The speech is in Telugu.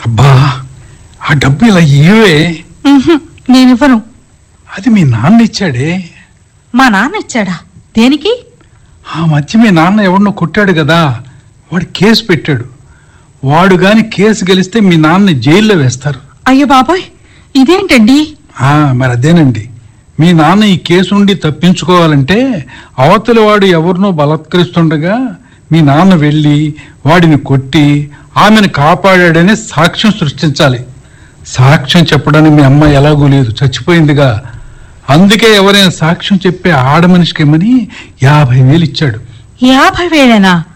అబ్బా ఆ డబ్బు ఇలా ఇవే ఉహుం, నేనివ్వను అది మీ నాన్న ఇచ్చాడే మా నాన్న ఇచ్చాడా దేనికి ఆ మధ్య మీ నాన్న ఎవరినో కొట్టాడు కదా వాడు కేసు పెట్టాడు వాడు గాని కేసు గెలిస్తే మీ నాన్న జైల్లో వేస్తారు అయ్యో బాబోయ్ ఇదేంటండి ఆ, మరి అదేనండి మీ నాన్న ఈ కేసు నుండి తప్పించుకోవాలంటే అవతలి వాడు ఎవరినో బలత్కరిస్తుండగా మీ నాన్న వెళ్ళి వాడిని కొట్టి ఆమెను కాపాడాడని సాక్ష్యం సృష్టించాలి సాక్ష్యం చెప్పడానికి మీ అమ్మ ఎలాగూ లేదు చచ్చిపోయిందిగా అందుకే ఎవరైనా సాక్ష్యం చెప్పే ఆడ మనిషికి ఏమని యాభై వేలు ఇచ్చాడు యాభై వేలేనా